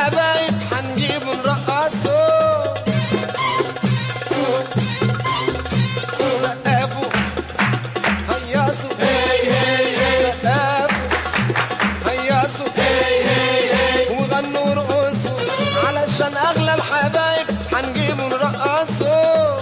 الحبايب هنجيب نرقصه سقفوا هيصوا سقفوا هيصوا وغنوا رقصوا علشان اغلى الحبايب هنجيب نرقصه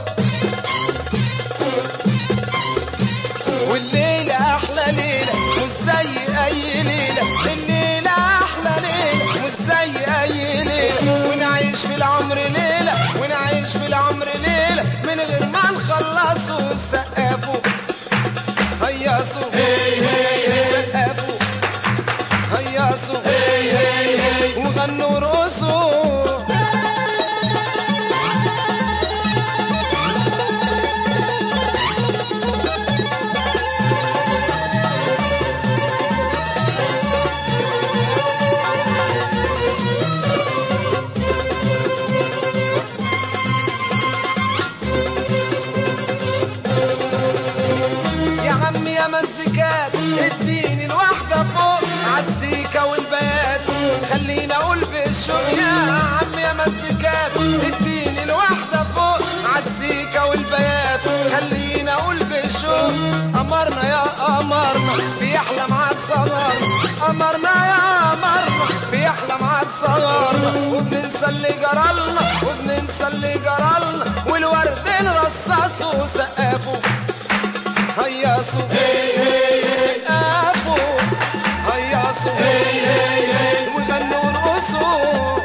والليلة أحلى ليلة مش زي أي ليلة الليلة أحلى ليلة مش زي أي ليلة ونعيش في العمر ليلة ونعيش في العمر ليلة من غير ما نخلصوا سقفوا هيصوا سقفوا هيصوا وغنوا رقصوا يا عم يا مزيكات اديني الواحدة فوق عالسيكة والبيات خليني اقول في الشوق يا عم يا مزيكات اديني الواحدة فوق عالسيكة والبيات خليني اقول في الشوق قمرنا يا قمرنا بيحلى معاك صغرنا قمرنا يا قمرنا بيحلى معاك صغرنا وبننسى اللي جرالنا وبننسى اللي جرالنا والورد نرصصه وسقفه هيصوا سقفوا هيصوا وغنوا ورقصوا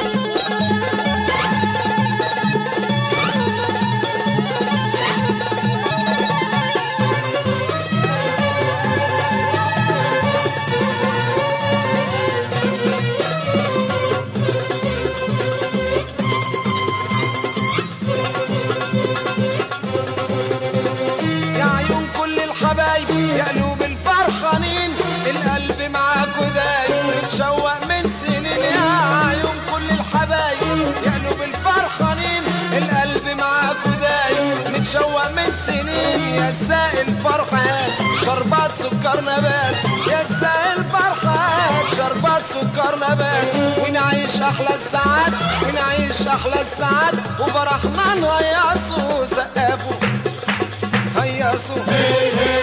يا عيون كل الحبايب يا قلوب الفرحانين القلب معاكوا دايب متشوق من سنين يا عيون كل الحبايب يا قلوب الفرحانين القلب معاكوا دايب متشوق من سنين يا سائل فرحات شربات سكر نبات يا سائل فرحات شربات سكر نبات ونعيش احلى الساعات ونعيش احلى الساعات وفرحنا نهيصوا سقفوا هيصوا